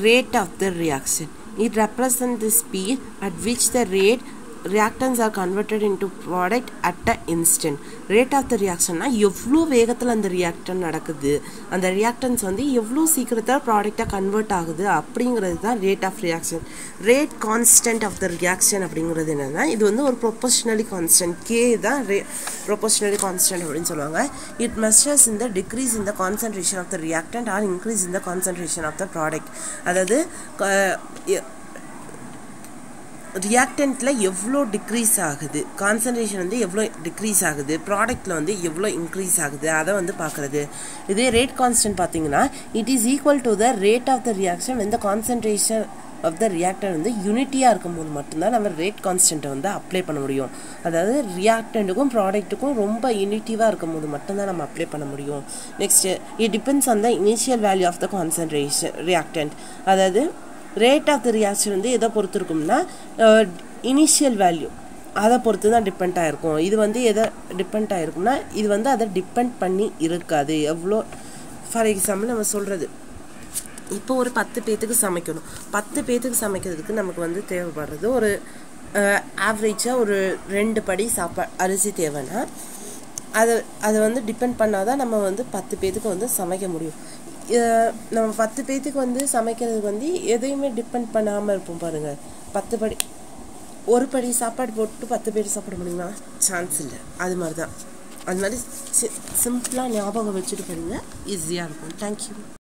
rate of the reaction. It represents the speed at which the rate reactants are converted into product at a instant. Rate of the ரியாக்ஷன்னா எவ்வளோ வேகத்தில் அந்த ரியாக்டன் நடக்குது அந்த reactance வந்து எவ்வளோ சீக்கிரத்தில் ப்ராடக்டாக கன்வெர்ட் ஆகுது அப்படிங்கிறது தான் rate of reaction rate constant of the reaction அப்படிங்கிறது என்னென்னா இது வந்து ஒரு ப்ரொபோஷனலி கான்ஸ்டன்ட் கே தான் ரே ப்ரொபோஷனலி கான்ஸ்டன்ட் அப்படின்னு சொல்லுவாங்க இட் மெஷர்ஸ் இந்த டிக்ரீஸ் இந்த concentration of the reactant or increase இந்த கான்சன்ட்ரேஷன் ஆஃப் த ப்ராடக்ட் அதாவது ரியாக்டண்ட்டில் எவ்வளோ டிக்ரீஸ் ஆகுது கான்சன்ட்ரேஷன் வந்து எவ்வளோ டிக்ரீஸ் ஆகுது ப்ராடக்ட்டில் வந்து எவ்வளோ இன்க்ரீஸ் ஆகுது அதை வந்து பார்க்குறது இதே ரேட் கான்ஸ்டன்ட் பார்த்தீங்கன்னா it is equal to the rate of the reaction இந்த கான்சன்ட்ரேஷன் ஆஃப் த ரியாக்டர் வந்து யூனிட்டியாக இருக்கும்போது மட்டும்தான் நம்ம ரேட் கான்ஸ்டன்ட்டை வந்து அப்ளை பண்ண முடியும் அதாவது ரியாக்டண்ட்டுக்கும் ப்ராடக்ட்டுக்கும் ரொம்ப யூனிட்டிவாக இருக்கும்போது மட்டும்தான் நம்ம அப்ளை பண்ண முடியும் next it depends on the initial value of the concentration reactant அதாவது ரேட் ஆஃப் த ரியாக்ஷன் வந்து எதை பொறுத்து இருக்கும்னா இனிஷியல் வேல்யூ அதை பொறுத்து தான் டிபெண்ட் ஆகிருக்கும் இது வந்து எதை டிபெண்ட் ஆகிருக்கும்னா இது வந்து அதை டிபெண்ட் பண்ணி இருக்காது எவ்வளோ ஃபார் எக்ஸாம்பிள் நம்ம சொல்கிறது இப்போ ஒரு பத்து பேத்துக்கு சமைக்கணும் பத்து பேத்துக்கு சமைக்கிறதுக்கு நமக்கு வந்து தேவைப்படுறது ஒரு ஆவரேஜாக ஒரு ரெண்டு படி சாப்பா அரிசி தேவைன்னா அதை அதை வந்து டிபெண்ட் பண்ணால் தான் நம்ம வந்து பத்து பேத்துக்கு வந்து சமைக்க முடியும் நம்ம பத்து பேத்துக்கு வந்து சமைக்கிறதுக்கு வந்து எதையுமே டிபெண்ட் பண்ணாமல் இருப்போம் பாருங்கள் பத்து படி ஒரு படி சாப்பாடு போட்டு பத்து பேர் சாப்பிட முடியுமா சான்ஸ் இல்லை அது மாதிரி தான் அது மாதிரி சி சிம்பிளாக ஞாபகம் வச்சுட்டு பாருங்கள் ஈஸியாக இருக்கும் தேங்க்யூ